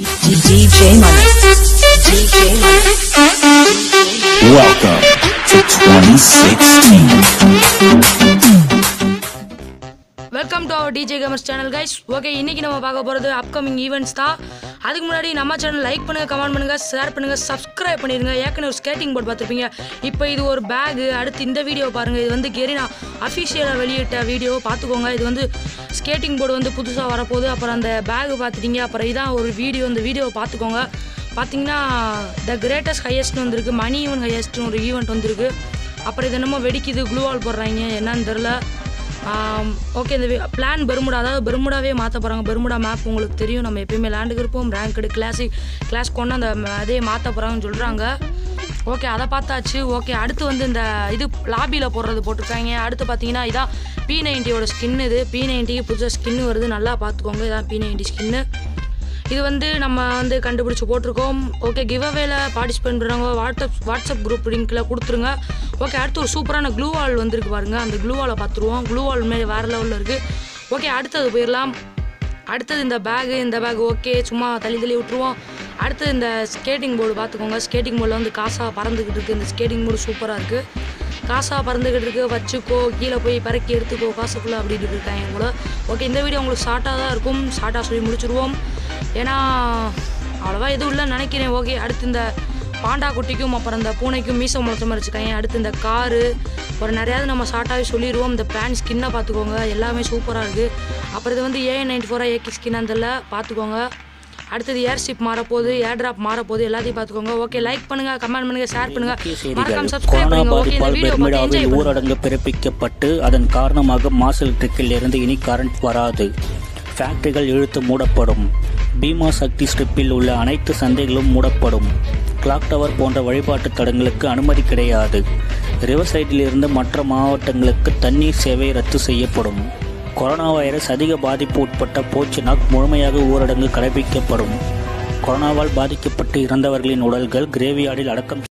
DJ Money. DJ Money. Welcome to 2016. Welcome to our DJ gamers channel guys okay இன்னைக்கு நம்ம பார்க்க போகிறது upcoming events தான் அதுக்கு முன்னாடி நம்ம சேனல் லைக் பண்ணுங்கள் கமெண்ட் பண்ணுங்கள் ஷேர் பண்ணுங்கள் சப்ஸ்கிரைப் பண்ணிடுங்க ஏற்கனவே ஒரு ஸ்கேட்டிங் போர்டு பார்த்துருப்பீங்க இப்போ இது ஒரு பேகு அடுத்து இந்த வீடியோ பாருங்கள் இது வந்து கெரினா அஃபிஷியலாக வெளியிட்ட வீடியோ பார்த்துக்கோங்க இது வந்து ஸ்கேட்டிங் போர்டு வந்து புதுசாக வரப்போகுது அப்புறம் அந்த பேகு பார்த்துட்டீங்க அப்புறம் இதான் ஒரு வீடியோ இந்த வீடியோவை பார்த்துக்கோங்க பார்த்தீங்கன்னா த கிரேட்டஸ்ட் ஹையஸ்ட்னு வந்திருக்கு மணி ஈவன் ஹையஸ்ட்னு ஒரு ஈவெண்ட் வந்திருக்கு அப்புறம் இது என்னமோ வெடிக்குது க்ளூவால் போடுறாங்க என்னன்னு தெரில ஓகே இந்த பிளான் பெருமுடா அதாவது பெருமுடாவே மாற்ற போகிறாங்க பெருமுடா மேப் உங்களுக்கு தெரியும் நம்ம எப்பயுமே லேண்டுக்கு இருப்போம் ரேங்க் எடு கிளாசிக் கிளாஸ் கொண்டு அந்த ம- அதே மாற்ற போகிறாங்கன்னு சொல்கிறாங்க ஓகே அதை பார்த்தாச்சு ஓகே அடுத்து வந்து இந்த இது லாபியில் போடுறது போட்டிருக்காங்க அடுத்து பார்த்தீங்கன்னா இதான் பி நைன்ட்டியோட ஸ்கின் இது பி நைன்ட்டிக்கு புதுசாக ஸ்கின்னு வருது நல்லா பார்த்துக்கோங்க இதான் பி நைன்ட்டி ஸ்கின்னு இது வந்து நம்ம வந்து கண்டுபிடிச்சி போட்டிருக்கோம் ஓகே கிவ் அவேல பார்ட்டிசிபேட் பண்ணுறவங்க வாட்ஸ்அப் வாட்ஸ்அப் குரூப் லிங்க்கில் கொடுத்துருங்க ஓகே அடுத்து ஒரு சூப்பரான க்ளூ வால் வந்திருக்கு பாருங்க அந்த க்ளூ வாலை பார்த்துருவோம் க்ளூ வால் மேலே வேறு லெவலில் இருக்குது ஓகே அடுத்தது போயிடலாம் அடுத்தது இந்த பேகு இந்த பேக் ஓகே சும்மா தள்ளி தள்ளி விட்டுருவோம் அடுத்தது இந்த ஸ்கேட்டிங் போர்டு பார்த்துக்கோங்க ஸ்கேட்டிங் போர்டில் வந்து காசாக பறந்துக்கிட்டு இருக்குது இந்த ஸ்கேட்டிங் போர்டு சூப்பராக இருக்குது காசாக பறந்துக்கிட்டு இருக்கு வச்சுக்கோ கீழே போய் பறக்கி எடுத்துக்கோ காசுக்குள்ளே அப்படின்னு இருக்காங்க கூட ஓகே இந்த வீடியோ உங்களுக்கு ஷார்ட்டாக தான் இருக்கும் ஷார்ட்டாக சொல்லி முடிச்சிருவோம் ஏன்னா அவ்வளோவா எதுவும் இல்லைன்னு நினைக்கிறேன் ஓகே அடுத்து இந்த பாண்டா குட்டிக்கும் அப்புறம் இந்த பூனைக்கும் மீச முளைச்ச மாதிரி வச்சுருக்காங்க அடுத்து இந்த காரு ஒரு நிறையாவது நம்ம ஷார்ட்டாகவே சொல்லிடுவோம் இந்த பேண்ட் ஸ்கின்னை பார்த்துக்கோங்க எல்லாமே சூப்பராக இருக்குது அப்புறம் இது வந்து ஏ நைன்டி ஃபோராக ஏகே ஸ்கின் அதில் பார்த்துக்கோங்க அடுத்தது ஏர்ஷிப் மாறப்போகுது ஏர் டிராப் மாறப்போகுது எல்லாத்தையும் பார்த்துக்கோங்க ஓகே லைக் பண்ணுங்க கமெண்ட் பண்ணுங்க ஷேர் பண்ணுங்க முக்கிய மறக்காம செய்திகள் சப்ஸ்கிரைப் கொரோனா பண்ணுங்க ஓகே இந்த பாதிப்பால் வீடியோ பார்த்து பெர்முடாவில் என்ஜாய் பண்ணுங்க ஊரடங்கு பிறப்பிக்கப்பட்டு அதன் காரணமாக மாஸ் எலக்ட்ரிக்கில் இருந்து இனி கரண்ட் வராது ஃபேக்டரிகள் இழுத்து மூடப்படும் பீமா சக்தி ஸ்ட்ரிப்பில் உள்ள அனைத்து சந்தைகளும் மூடப்படும் கிளாக் டவர் போன்ற வழிபாட்டு தடங்களுக்கு அனுமதி கிடையாது ரிவர்சைடில் இருந்து மற்ற மாவட்டங்களுக்கு தண்ணீர் சேவை ரத்து செய்யப்படும் கொரோனா வைரஸ் அதிக பாதிப்பு உட்பட்ட போச்சினாக் முழுமையாக ஊரடங்கு கடைபிடிக்கப்படும் கொரோனாவால் பாதிக்கப்பட்டு இறந்தவர்களின் உடல்கள் கிரேவியார்டில் அடக்கம்